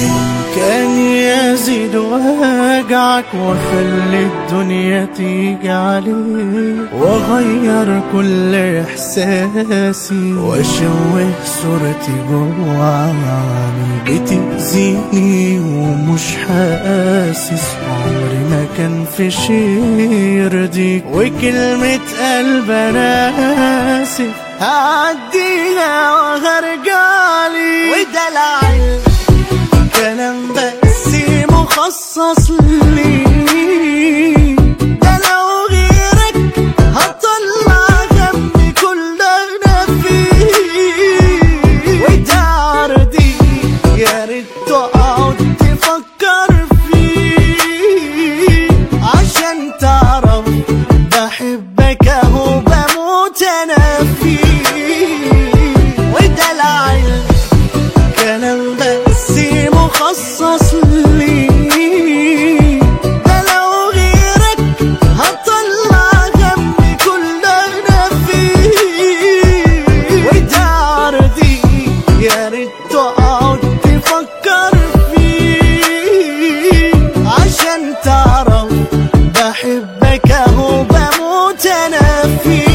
كان يزيد وجعك وخلي الدنيا تيجي عليك وغير كل احساسي واشوه صورتي جوا عيني بتأذيني ومش حاسس عمري ما كان في شي يرضيك وكلمة قلب انا اسف هعديها وهرجعلي وده العلم كلام بس مخصص لي ده لو غيرك هطلع غمي كل انا فيه وده عرضي يا ريت تقعد تفكر فيه عشان تعرف بحبك اهو بموت انا فيه وده العلم كلام بس مخصص لي ده لو غيرك هطلع غمي كل انا فيه وده عرضي يا ريت تقعد تفكر فيه عشان تعرف بحبك اهو بموت انا فيه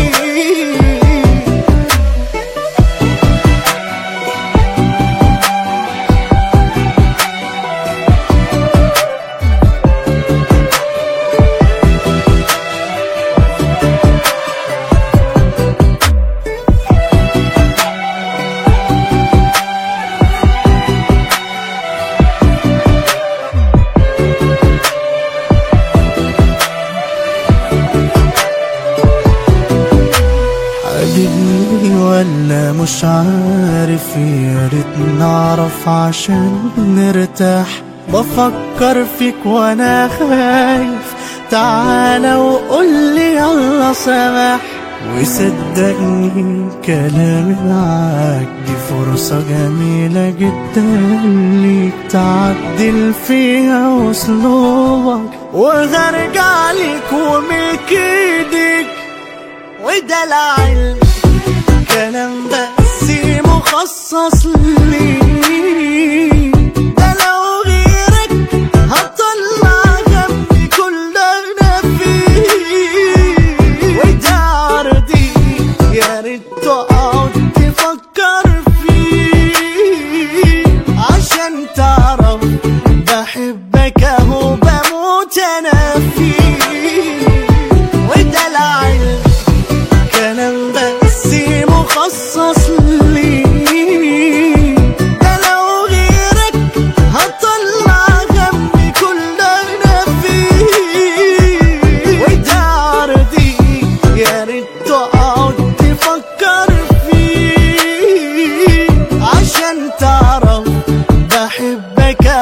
عاجبني ولا مش عارف يا ريت نعرف عشان نرتاح بفكر فيك وانا خايف تعالى وقولي يلا سماح وصدقني كلامي معاك دي فرصة جميلة جدا ليك تعدل فيها اسلوبك وهرجع لك وملك ايدك وده العلم كلام بس مخصص لي ده لو غيرك هطلع غمي كل انا فيه وده عرضي يا ريت تقعد تفكر فيه عشان تعرف بحبك اهو بموت انا فيه وده العلم كلام بس مخصص لي ده لو غيرك هطلع غمي كل انا فيه وده عرضي يا ريت تقعد تفكر فيه عشان تعرف بحبك